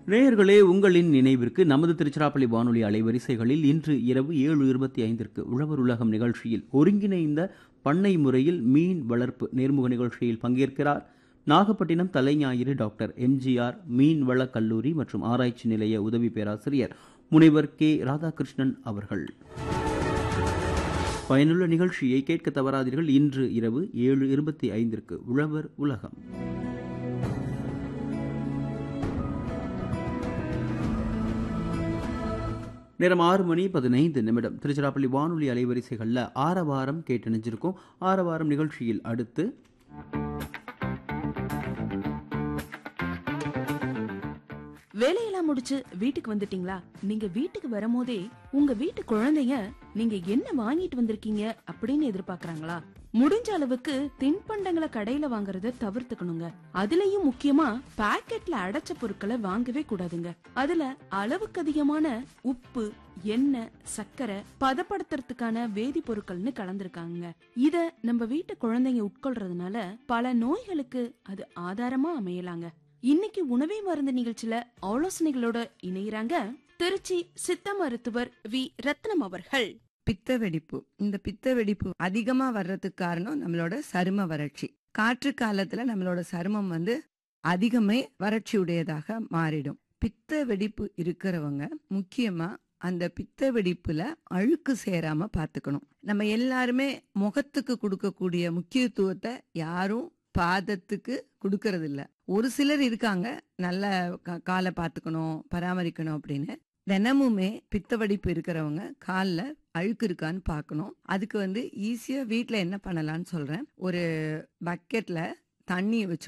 நேயர்களே உங்களின் நினைவிற்கு நமது திருச்சிராப்பள்ளி வானொலி அலைவரிசைகளில் இன்று இரவு ஏழு இருபத்தி ஐந்திற்கு உழவர் உலகம் நிகழ்ச்சியில் ஒருங்கிணைந்த பண்ணை முறையில் மீன் வளர்ப்பு நேர்முக நிகழ்ச்சியில் பங்கேற்கிறார் நாகப்பட்டினம் தலைஞாயிறு டாக்டர் எம்ஜிஆர் மீன்வள கல்லூரி மற்றும் ஆராய்ச்சி நிலைய உதவி பேராசிரியர் முனைவர் கே ராதாகிருஷ்ணன் அவர்கள் பயனுள்ள நிகழ்ச்சியை கேட்க தவறாதீர்கள் இன்று இரவு ஏழு இருபத்தி ஐந்திற்கு உழவர் உலகம் நேரம் ஆறு மணி பதினைந்து நிமிடம் திருச்சிராப்பள்ளி வானொலி அலைவரிசைகளில் ஆரவாரம் கேட்டு நினைஞ்சிருக்கோம் ஆரவாரம் நிகழ்ச்சியில் அடுத்து வேலையெல்லாம் முடிச்சு வீட்டுக்கு வந்துட்டீங்களா நீங்க வீட்டுக்கு வரும்போதே உங்க வீட்டு குழந்தைங்க நீங்க என்ன வாங்கிட்டு வந்திருக்கீங்க அப்படின்னு எதிர்பார்க்கறாங்களா முடிஞ்ச அளவுக்கு தின்பண்டங்களை கடையில வாங்குறத தவிர்த்துக்கணுங்க அதுலயும் முக்கியமா பாக்கெட்ல அடைச்ச பொருட்களை வாங்கவே கூடாதுங்க அதுல அளவுக்கு அதிகமான உப்பு எண்ணெய் சர்க்கரை பதப்படுத்துறதுக்கான வேதிப்பொருட்கள்னு கலந்திருக்காங்க இத நம்ம வீட்டு குழந்தைங்க உட்கொள்றதுனால பல நோய்களுக்கு அது ஆதாரமா அமையலாங்க இன்னைக்கு உணவே மருந்து நிகழ்ச்சியில ஆலோசனைகளோட இணையறாங்க திருச்சி சித்த மருத்துவர் வி ரத்னம் அவர்கள் பித்த வெடிப்பு இந்த பித்த வெடிப்பு அதிகமா வர்றதுக்கு காரணம் நம்மளோட சரும வறட்சி காற்று காலத்துல நம்மளோட சருமம் வந்து அதிகமே வறட்சி உடையதாக மாறிடும் பித்த வெடிப்பு இருக்கிறவங்க முக்கியமா அந்த பித்த வெடிப்புல அழுக்கு சேராம பாத்துக்கணும் நம்ம எல்லாருமே முகத்துக்கு கொடுக்கக்கூடிய முக்கியத்துவத்தை யாரும் பாதத்துக்கு கொடுக்கறது இல்ல ஒரு சிலர் இருக்காங்க நல்ல கா- காலை பாத்துக்கணும் பராமரிக்கணும் அப்படின்னு தினமுமே பித்த வெடிப்பு இருக்கிறவங்க கால்ல அழுக்கு இருக்கான்னு பார்க்கணும் அதுக்கு வந்து ஈஸியா வீட்ல என்ன பண்ணலாம்னு சொல்றேன் ஒரு பக்கெட்ல தண்ணியை வச்சு